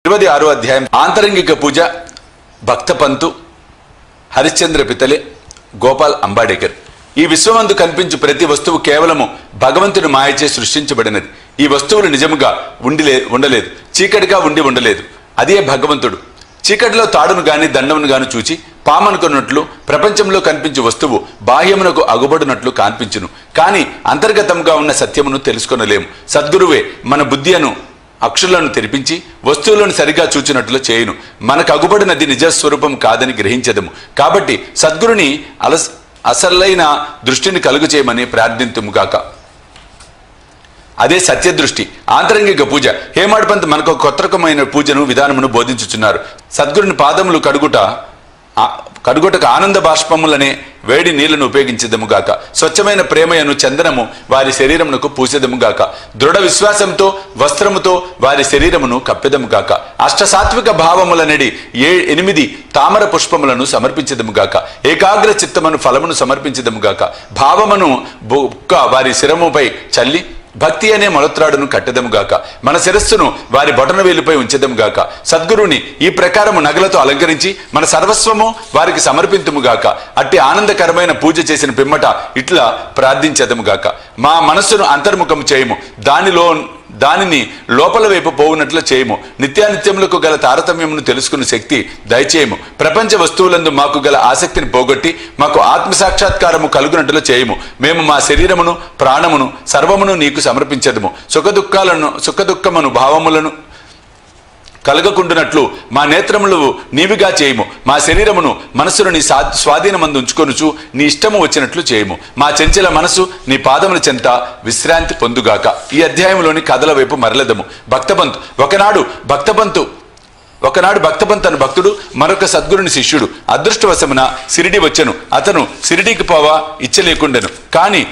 ఇరవై ఆరో అధ్యాయం ఆంతరంగిక పూజ భక్త పంతు హరిశ్చంద్ర పితలే గోపాల్ అంబాడేకర్ ఈ విశ్వమందు కనిపించు ప్రతి వస్తువు కేవలము భగవంతుని మాయచే సృష్టించబడినది ఈ వస్తువులు నిజముగా ఉండిలే ఉండలేదు చీకటిగా ఉండి ఉండలేదు అదే భగవంతుడు చీకటిలో తాడును గాని దండమును గాని చూచి పామనుకున్నట్లు ప్రపంచంలో కనిపించే వస్తువు బాహ్యమునకు అగుబడినట్లు కాన్పించును కానీ అంతర్గతంగా ఉన్న సత్యమును తెలుసుకొనలేము సద్గురువే మన బుద్ధి అను అక్షులను తెరిపించి వస్తువులను సరిగా చూచినట్లు చేయును మనకు అగుబడినది నిజస్వరూపం కాదని గ్రహించదము కాబట్టి సద్గురుని అలస్ అసలైన దృష్టిని కలుగు చేయమని ప్రార్థింతుముగాక అదే సత్యదృష్టి ఆంతరంగిక పూజ హేమాడ్ పంత్ మనకు ఒక కొత్త రకమైన పూజను విధానమును బోధించుచున్నారు సద్గురుని పాదములు కడుగుట ఆ- కడుగుటకు ఆనంద బాష్పములనే వేడి నీళ్లను ఉపయోగించదము గాక స్వచ్ఛమైన ప్రేమయను చందనము వారి శరీరమునకు పూసెదము గాక దృఢ విశ్వాసంతో వస్త్రముతో వారి శరీరమును కప్పెదము గాక అష్ట సాత్విక భావములనడి ఏ ఎనిమిది తామర పుష్పములను సమర్పించదము గాక ఏకాగ్ర చిత్తమును ఫలమును సమర్పించదము గాక భావమును బొక్క వారి శిరముపై చల్లి భక్తి అనే మొలత్రాడును కట్టెదముగాక మన శిరస్సును వారి బొటన వేలుపై ఉంచెదముగాక సద్గురుని ఈ ప్రకారము నగలతో అలంకరించి మన సర్వస్వము వారికి సమర్పింతుముగాక అట్టి ఆనందకరమైన పూజ చేసిన పిమ్మట ఇట్లా ప్రార్థించదముగాక మా మనస్సును అంతర్ముఖము చేయము దానిలో దానిని లోపల వైపు పోవునట్లు చేయము నిత్యానిత్యములకు గల తారతమ్యమును తెలుసుకున్న శక్తి దయచేయము ప్రపంచ వస్తువులందు మాకు గల ఆసక్తిని పోగొట్టి మాకు ఆత్మ సాక్షాత్కారము కలుగునట్లు చేయము మేము మా శరీరమును ప్రాణమును సర్వమును నీకు సమర్పించదము సుఖదుఖాలను సుఖదుఖమును భావములను కలగకుండునట్లు మా నేత్రములు నీవిగా చేయము మా శరీరమును మనస్సును నీ సా స్వాధీనమందు ఉంచుకొనుచు నీ ఇష్టము వచ్చినట్లు చేయము మా చెంచల మనసు నీ పాదముల చెంత విశ్రాంతి పొందుగాక ఈ అధ్యాయంలోని కథల వైపు మరలదము భక్తపంతు ఒకనాడు భక్తపంతు ఒకనాడు భక్తపంత్ అను భక్తుడు మరొక సద్గురుని శిష్యుడు అదృష్టవశమున సిరిడి వచ్చెను అతను సిరిడికి పోవా ఇచ్చలేకుండెను కానీ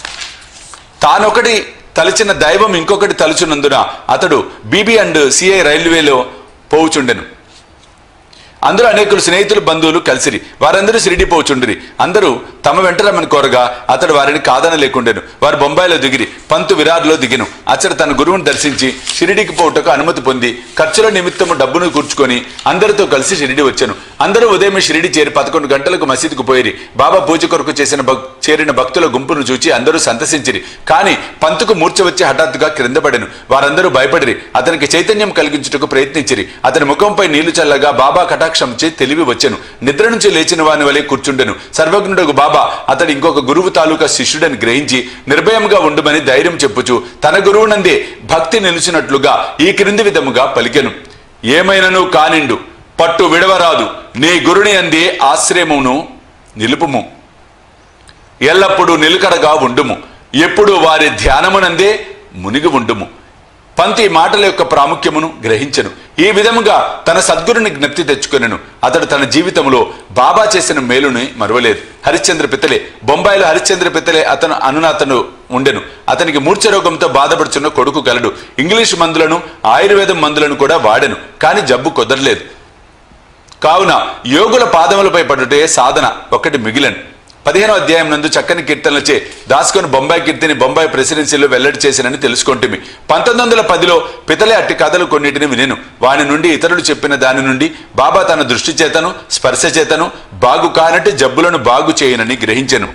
తానొకటి తలచిన దైవం ఇంకొకటి తలుచున్నందున అతడు బీబీ అండ్ సిఐ రైల్వేలో పోవుచుండెను అందరూ అనేకులు స్నేహితులు బంధువులు కలిసిరి వారందరూ షిరిడి పోచుండిరి అందరూ తమ వెంట రమ్మని కోరగా అతడు వారిని కాదన లేకుండెను వారు బొంబాయిలో దిగిరి పంతు విరార్లో దిగెను అతడు తన గురువును దర్శించి షిరిడికి పోవుటకు అనుమతి పొంది ఖర్చుల నిమిత్తము డబ్బును కూర్చుకొని అందరితో కలిసి షిరిడి వచ్చాను అందరూ ఉదయం షిరిడి చేరి పదకొండు గంటలకు మసీదుకు పోయిరి బాబా పూజ కొరకు చేసిన భక్- చేరిన భక్తుల గుంపును చూచి అందరూ సంతసించిరి కానీ పంతుకు మూర్ఛ వచ్చి హఠాత్తుగా క్రింద పడెను వారందరూ భయపడిరి అతనికి చైతన్యం కలిగించుటకు ప్రయత్నించిరి అతని ముఖంపై నీళ్లు చల్లగా బాబా కటాక్షంచే తెలివి వచ్చెను నిద్ర నుంచి లేచిన వాని వలె కూర్చుండెను సర్వజ్ఞుడకు బాబా అతడు ఇంకొక గురువు తాలూకా శిష్యుడని గ్రహించి నిర్భయంగా ఉండుమని ధైర్యం చెప్పుచు తన గురువునందే భక్తి నిలిచినట్లుగా ఈ క్రింది విధముగా పలికెను ఏమైనను కానిండు పట్టు విడవరాదు నీ గురుని అందే ఆశ్రయమును నిలుపుము ఎల్లప్పుడూ నిలకడగా ఉండుము ఎప్పుడు వారి ధ్యానమునందే మునిగి ఉండుము పంతి ఈ మాటల యొక్క ప్రాముఖ్యమును గ్రహించెను ఈ విధముగా తన సద్గురుని జ్ఞప్తి తెచ్చుకొనెను అతడు తన జీవితంలో బాబా చేసిన మేలుని మరవలేదు హరిశ్చంద్ర పితలే బొంబాయిలో హరిశ్చంద్ర పితలే అతను అనునాతను ఉండెను అతనికి మూర్ఛ రోగంతో బాధపడుచున్న కొడుకు గలడు ఇంగ్లీష్ మందులను ఆయుర్వేదం మందులను కూడా వాడెను కానీ జబ్బు కుదరలేదు కావున యోగుల పాదములపై పడుటే సాధన ఒకటి మిగిలన్ పదిహేనో అధ్యాయం నందు చక్కని కీర్తనలచే దాసుకొని బొంబాయి కీర్తిని బొంబాయి ప్రెసిడెన్సీలో వెల్లడి చేసినని తెలుసుకుంటుమి పంతొమ్మిది వందల పదిలో పితలే అట్టి కథలు కొన్నిటిని వినెను వాని నుండి ఇతరులు చెప్పిన దాని నుండి బాబా తన దృష్టి చేతను స్పర్శ చేతను బాగు కానట్టు జబ్బులను బాగు చేయనని గ్రహించెను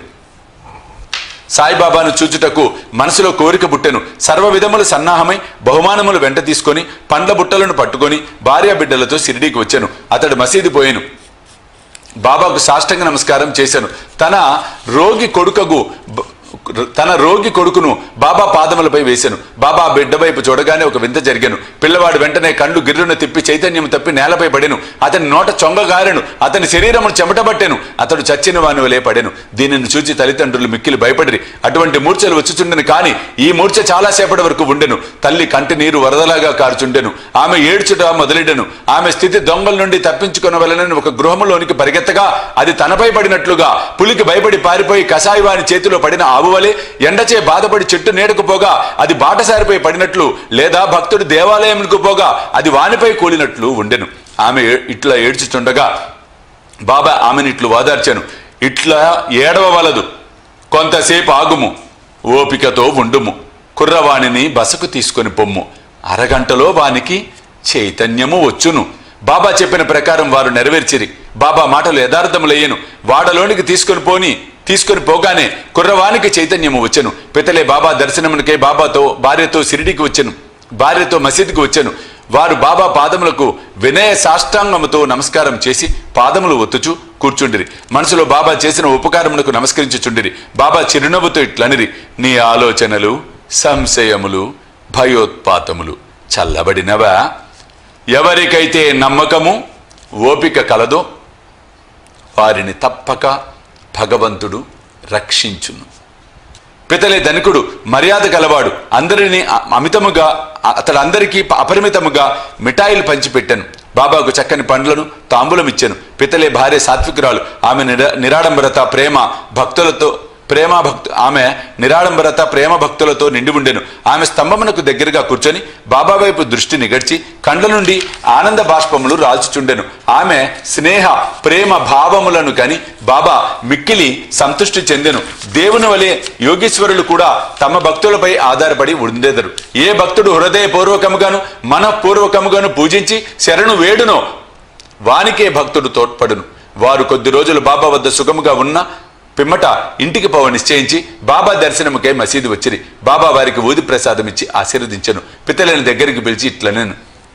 సాయిబాబాను చూచుటకు మనసులో కోరిక పుట్టెను సర్వ విధములు సన్నాహమై బహుమానములు వెంట తీసుకొని పండ్ల బుట్టలను పట్టుకొని భార్య బిడ్డలతో షిరిడీకి వచ్చాను అతడు మసీదు పోయాను బాబాకు సాష్టంగ నమస్కారం చేశాను తన రోగి కొడుకగు బ- తన రోగి కొడుకును బాబా పాదములపై వేశాను బాబా బిడ్డ వైపు చూడగానే ఒక వింత జరిగాను పిల్లవాడు వెంటనే కళ్ళు గిర్రున తిప్పి చైతన్యం తప్పి నేలపై పడెను అతని నోట చొంగగారెను అతని శరీరమును చెమటబట్టెను అతడు చచ్చిన వాని వలె పడెను దీనిని చూచి తల్లిదండ్రులు మిక్కిలి భయపడిరి అటువంటి మూర్ఛలు వచ్చుచుండెను కానీ ఈ మూర్ఛ చాలా సేపటి వరకు ఉండెను తల్లి కంటి నీరు వరదలాగా కారుచుండెను ఆమె ఏడ్చుట మొదలెడెను ఆమె స్థితి దొంగల నుండి తప్పించుకొనవలనని ఒక గృహములోనికి పరిగెత్తగా అది తనపై పడినట్లుగా పులికి భయపడి పారిపోయి కసాయి వాని చేతిలో పడిన ఆవు వలె ఎండచే బాధపడి చెట్టు నీడకు పోగా అది బాటసారిపై పడినట్లు లేదా భక్తుడు దేవాలయంకు పోగా అది వానిపై కూలినట్లు ఉండెను ఆమె ఏ- ఇట్లా ఏడ్చుచుండగా బాబా ఆమెను ఇట్లు వాదార్చాను ఇట్లా ఏడవవలదు కొంతసేపు ఆగుము ఓపికతో ఉండుము కుర్రవాణిని బసకు తీసుకొని పొమ్ము అరగంటలో వానికి చైతన్యము వచ్చును బాబా చెప్పిన ప్రకారం వారు నెరవేర్చిరి బాబా మాటలు యథార్థములయ్యను వాడలోనికి తీసుకొని పోని తీసుకొని పోగానే కుర్రవానికి చైతన్యము వచ్చెను పితలే బాబా దర్శనమునికై బాబాతో భార్యతో సిరిడికి వచ్చెను భార్యతో మసీదుకు వచ్చెను వారు బాబా పాదములకు వినయ సాష్టాంగముతో నమస్కారం చేసి పాదములు ఒత్తుచు కూర్చుండిరి మనసులో బాబా చేసిన ఉపకారమునకు నమస్కరించుచుండిరి బాబా చిరునవ్వుతో ఇట్లనిరి నీ ఆలోచనలు సంశయములు భయోత్పాతములు చల్లబడినవా ఎవరికైతే నమ్మకము ఓపిక కలదో వారిని తప్పక భగవంతుడు రక్షించును పితలే ధనికుడు మర్యాద గలవాడు అందరినీ అ- అమితముగా అ- అతడు అందరికీ ప- అపరిమితముగా మిఠాయిలు పంచిపెట్టాను బాబాకు చక్కని పండ్లను తాంబూలం ఇచ్చాను పితలే భార్య సాత్వికురాలు ఆమె నిర నిరాడంబరత ప్రేమ భక్తులతో ప్రేమ భక్తు ఆమె నిరాడంబరత ప్రేమ భక్తులతో నిండి ఉండెను ఆమె స్తంభమునకు దగ్గరగా కూర్చొని బాబా వైపు దృష్టి నిగడ్చి కండ్ల నుండి ఆనంద బాష్పములు రాల్చుచుండెను ఆమె స్నేహ ప్రేమ భావములను కని బాబా మిక్కిలి సంతృష్టి చెందెను దేవుని వలె యోగీశ్వరులు కూడా తమ భక్తులపై ఆధారపడి ఉండేదరు ఏ భక్తుడు హృదయపూర్వకముగాను మనఃపూర్వకముగాను పూజించి శరణు వేడునో వానికే భక్తుడు తోడ్పడును వారు కొద్ది రోజులు బాబా వద్ద సుఖముగా ఉన్న పిమ్మట ఇంటికి పోవ నిశ్చయించి బాబా దర్శనముకై మసీదు వచ్చిరి బాబా వారికి ఊది ప్రసాదం ఇచ్చి ఆశీర్వదించను పితలని దగ్గరికి పిలిచి ఇట్లనెను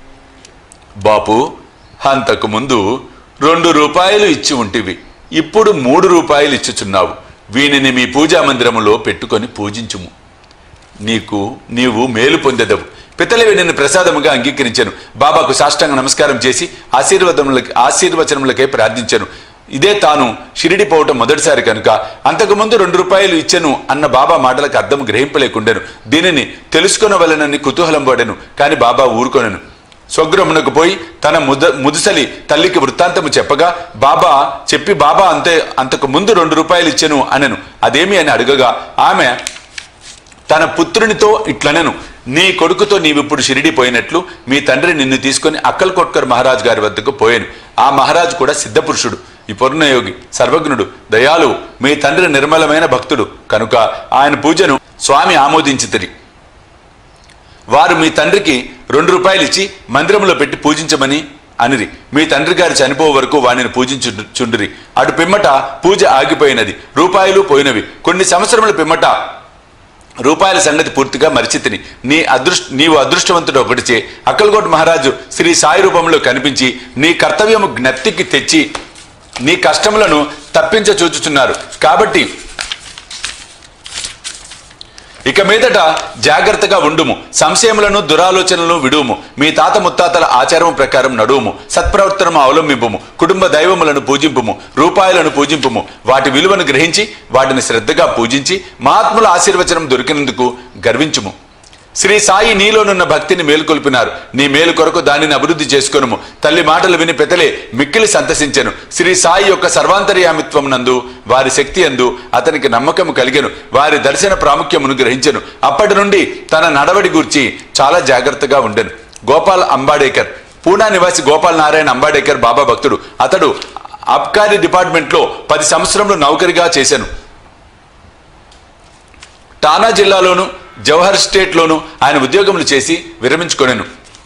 బాపు అంతకు ముందు రెండు రూపాయలు ఇచ్చి ఉంటివి ఇప్పుడు మూడు రూపాయలు ఇచ్చుచున్నావు వీనిని మీ పూజా మందిరములో పెట్టుకొని పూజించుము నీకు నీవు మేలు పొందెదవు పితలవి నిన్ను ప్రసాదముగా అంగీకరించాను బాబాకు సాష్టాంగ నమస్కారం చేసి ఆశీర్వాదములకి ఆశీర్వచనములకై ప్రార్థించాను ఇదే తాను షిరిడి పోవటం మొదటిసారి కనుక అంతకుముందు రెండు రూపాయలు ఇచ్చెను అన్న బాబా మాటలకు అర్థం గ్రహింపలేకుండెను దీనిని తెలుసుకొనవలనని కుతూహలం పడెను కాని బాబా ఊరుకొనెను స్వగృహమునకు పోయి తన ముద ముదుసలి తల్లికి వృత్తాంతము చెప్పగా బాబా చెప్పి బాబా అంతే అంతకు ముందు రెండు రూపాయలు ఇచ్చెను అనెను అదేమి అని అడగగా ఆమె తన పుత్రునితో ఇట్లనెను నీ కొడుకుతో నీవిప్పుడు షిరిడి పోయినట్లు మీ తండ్రి నిన్ను తీసుకొని అక్కల్ కొట్కర్ మహారాజ్ గారి వద్దకు పోయాను ఆ మహారాజు కూడా సిద్ధపురుషుడు ఈ పూర్ణయోగి సర్వజ్ఞుడు దయాళువు మీ తండ్రి నిర్మలమైన భక్తుడు కనుక ఆయన పూజను స్వామి ఆమోదించితిరి వారు మీ తండ్రికి రెండు రూపాయలు ఇచ్చి మందిరంలో పెట్టి పూజించమని అనిరి మీ తండ్రి గారు చనిపో వరకు వాణిని పూజించు చుండిరి అటు పిమ్మట పూజ ఆగిపోయినది రూపాయలు పోయినవి కొన్ని సంవత్సరముల పిమ్మట రూపాయల సంగతి పూర్తిగా మరిచితిని నీ అదృష్ట నీవు అదృష్టవంతుడు ఒకటిచే అక్కల్కోట్ మహారాజు శ్రీ సాయి రూపంలో కనిపించి నీ కర్తవ్యము జ్ఞప్తికి తెచ్చి నీ కష్టములను తప్పించ చూచుచున్నారు కాబట్టి ఇక మీదట జాగ్రత్తగా ఉండుము సంశయములను దురాలోచనలను విడువుము మీ తాత ముత్తాతల ఆచారం ప్రకారం నడువుము సత్ప్రవర్తనము అవలంబింపుము కుటుంబ దైవములను పూజింపుము రూపాయలను పూజింపుము వాటి విలువను గ్రహించి వాటిని శ్రద్ధగా పూజించి మహాత్ముల ఆశీర్వచనం దొరికినందుకు గర్వించుము శ్రీ సాయి నీలోనున్న భక్తిని మేలుకొల్పినారు నీ మేలు కొరకు దానిని అభివృద్ధి చేసుకొనుము తల్లి మాటలు విని పెతలే మిక్కిలి సంతసించెను శ్రీ సాయి యొక్క సర్వాంతర్యామిత్వం నందు వారి శక్తి అందు అతనికి నమ్మకము కలిగెను వారి దర్శన ప్రాముఖ్యమును గ్రహించెను అప్పటి నుండి తన నడవడి గూర్చి చాలా జాగ్రత్తగా ఉండెను గోపాల్ అంబాడేకర్ పూనా నివాసి గోపాల్ నారాయణ అంబాడేకర్ బాబా భక్తుడు అతడు అబ్కారీ డిపార్ట్మెంట్లో పది సంవత్సరంలో నౌకరిగా చేశాను టానా జిల్లాలోను జవహర్ స్టేట్లోను ఆయన ఉద్యోగములు చేసి విరమించుకొనెను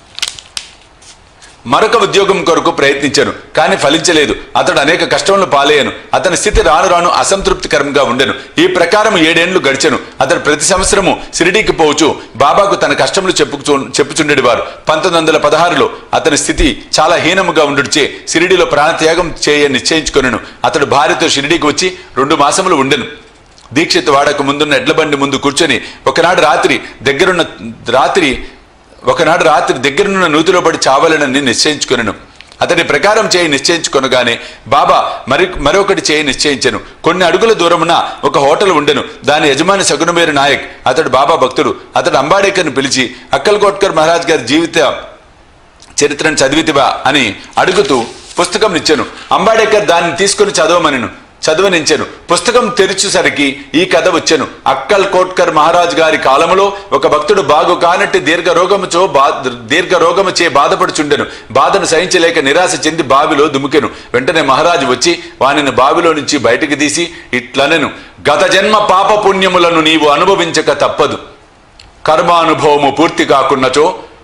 మరొక ఉద్యోగం కొరకు ప్రయత్నించాను కానీ ఫలించలేదు అతడు అనేక కష్టములు పాలయ్యాను అతని స్థితి రాను రాను అసంతృప్తికరంగా ఉండెను ఈ ప్రకారం ఏడేండ్లు గడిచెను అతడు ప్రతి సంవత్సరము సిరిడీకి పోవచ్చు బాబాకు తన కష్టములు చెప్పుచు చెప్పుచుండేవారు పంతొమ్మిది వందల పదహారులో అతని స్థితి చాలా హీనముగా ఉండుడిచే సిరిడిలో ప్రాణత్యాగం చేయ నిశ్చయించుకొనెను అతడు భార్యతో షిరిడీకి వచ్చి రెండు మాసములు ఉండెను దీక్షిత్ వాడకు ముందున్న ఎడ్ల బండి ముందు కూర్చొని ఒకనాడు రాత్రి దగ్గరున్న రాత్రి ఒకనాడు రాత్రి దగ్గరున్న నూతిలో పడి చావాలనని నిశ్చయించుకొనెను అతని ప్రకారం చేయి నిశ్చయించుకొనగానే బాబా మరి మరొకటి చేయి నిశ్చయించెను కొన్ని అడుగుల దూరమున ఒక హోటల్ ఉండెను దాని యజమాని సగుణమేరు నాయక్ అతడు బాబా భక్తుడు అతడు అంబాడేకర్ను పిలిచి అక్కల్ కోట్కర్ మహారాజ్ గారి జీవిత చరిత్రను చదివితివా అని అడుగుతూ పుస్తకం ఇచ్చాను అంబాడేకర్ దాన్ని తీసుకుని చదవమనను చదవనించాను పుస్తకం తెరిచేసరికి ఈ కథ వచ్చాను అక్కల్ కోట్కర్ మహారాజ్ గారి కాలములో ఒక భక్తుడు బాగు కానట్టి దీర్ఘ రోగముచో బా దీర్ఘ రోగముచే బాధపడుచుండెను బాధను సహించలేక నిరాశ చెంది బావిలో దుముకెను వెంటనే మహారాజు వచ్చి వానిని బావిలో నుంచి బయటికి తీసి ఇట్లనెను గత జన్మ పాప పుణ్యములను నీవు అనుభవించక తప్పదు కర్మానుభవము పూర్తి కాకున్నచో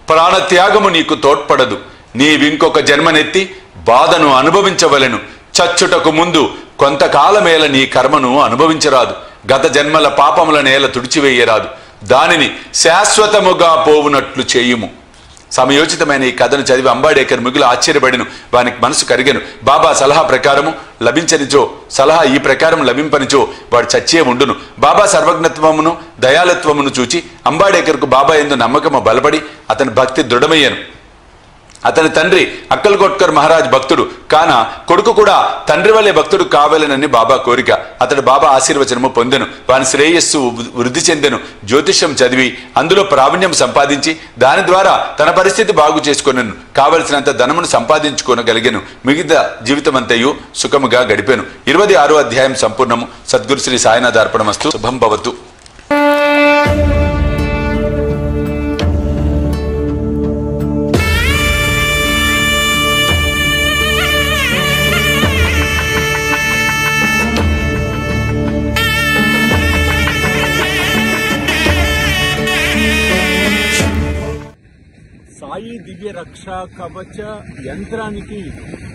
ప్రాణత్యాగము నీకు తోడ్పడదు నీవింకొక జన్మనెత్తి బాధను అనుభవించవలెను చచ్చుటకు ముందు కొంతకాలమేల నీ కర్మను అనుభవించరాదు గత జన్మల పాపముల నేల తుడిచివేయరాదు దానిని శాశ్వతముగా పోవునట్లు చేయుము సమయోచితమైన ఈ కథను చదివి అంబాడేకర్ మిగులు ఆశ్చర్యపడిను వానికి మనసు కరిగెను బాబా సలహా ప్రకారము లభించనిచో సలహా ఈ ప్రకారం లభింపనిచో వాడు చచ్చే ఉండును బాబా సర్వజ్ఞత్వమును దయాలత్వమును చూచి అంబాడేకర్కు బాబా ఎందు నమ్మకము బలపడి అతని భక్తి దృఢమయ్యాను అతని తండ్రి అక్కల్కోట్కర్ మహారాజ్ భక్తుడు కాన కొడుకు కూడా తండ్రి వల్లే భక్తుడు కావాలనని బాబా కోరిక అతడు బాబా ఆశీర్వచనము పొందెను వాని శ్రేయస్సు వృద్ధి చెందెను జ్యోతిష్యం చదివి అందులో ప్రావీణ్యం సంపాదించి దాని ద్వారా తన పరిస్థితి బాగు చేసుకొనెను కావలసినంత ధనమును సంపాదించుకోనగలిగాను మిగతా జీవితమంతయు సుఖముగా గడిపాను ఇరవై ఆరో అధ్యాయం సంపూర్ణము సద్గురు శ్రీ సాయినాథ్ అర్పణమస్తు శుభం భవతు సాయి దివ్య రక్ష కవచ యంత్రానికి